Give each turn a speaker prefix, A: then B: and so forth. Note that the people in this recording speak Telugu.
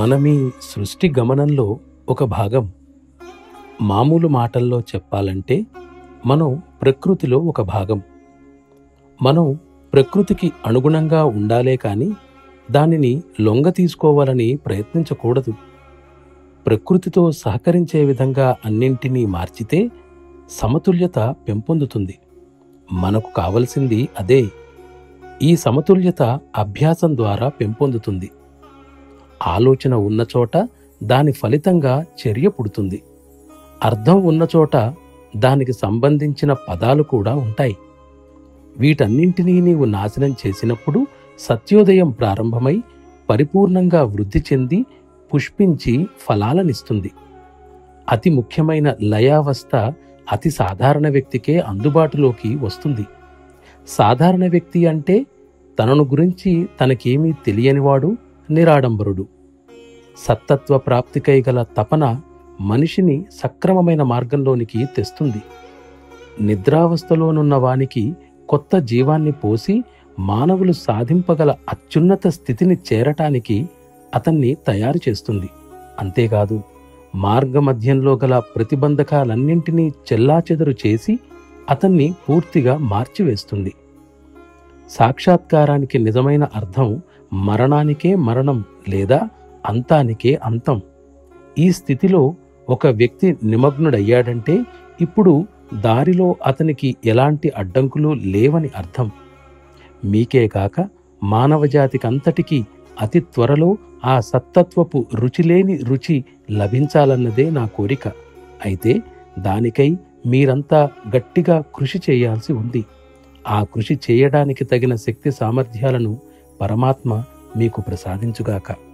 A: మనమీ సృష్టి గమనంలో ఒక భాగం మామూలు మాటల్లో చెప్పాలంటే మనం ప్రకృతిలో ఒక భాగం మనం ప్రకృతికి అనుగుణంగా ఉండాలే కాని దానిని లొంగ తీసుకోవాలని ప్రయత్నించకూడదు ప్రకృతితో సహకరించే విధంగా అన్నింటినీ మార్చితే సమతుల్యత పెంపొందుతుంది మనకు కావలసింది అదే ఈ సమతుల్యత అభ్యాసం ద్వారా పెంపొందుతుంది ఆలోచన ఉన్న చోట దాని ఫలితంగా చర్య పుడుతుంది అర్థం ఉన్న చోట దానికి సంబంధించిన పదాలు కూడా ఉంటాయి వీటన్నింటినీ నీవు నాశనం చేసినప్పుడు సత్యోదయం ప్రారంభమై పరిపూర్ణంగా వృద్ధి చెంది పుష్పించి ఫలాలనిస్తుంది అతి ముఖ్యమైన లయావస్థ అతి సాధారణ వ్యక్తికే అందుబాటులోకి వస్తుంది సాధారణ వ్యక్తి అంటే తనను గురించి తనకేమీ తెలియనివాడు నిరాడంబరుడు సత్తత్వ ప్రాప్తికై గల తపన మనిషిని సక్రమమైన మార్గంలోనికి తెస్తుంది నిద్రావస్థలోనున్న వానికి కొత్త జీవాన్ని పోసి మానవులు సాధింపగల అత్యున్నత స్థితిని చేరటానికి అతన్ని తయారు చేస్తుంది అంతేకాదు మార్గమధ్యంలో గల ప్రతిబంధకాలన్నింటినీ చెల్లాచెదరు చేసి అతన్ని పూర్తిగా మార్చివేస్తుంది సాక్షాత్కారానికి నిజమైన అర్థం మరణానికే మరణం లేదా అంతానికే అంతం ఈ స్థితిలో ఒక వ్యక్తి నిమగ్నుడయ్యాడంటే ఇప్పుడు దారిలో అతనికి ఎలాంటి అడ్డంకులు లేవని అర్థం మీకే కాక మానవజాతికంతటికీ అతి త్వరలో ఆ సత్తత్వపు రుచిలేని రుచి లభించాలన్నదే నా కోరిక అయితే దానికై మీరంతా గట్టిగా కృషి చేయాల్సి ఉంది ఆ కృషి చేయడానికి తగిన శక్తి సామర్థ్యాలను పరమాత్మ మీకు ప్రసాదించుగాక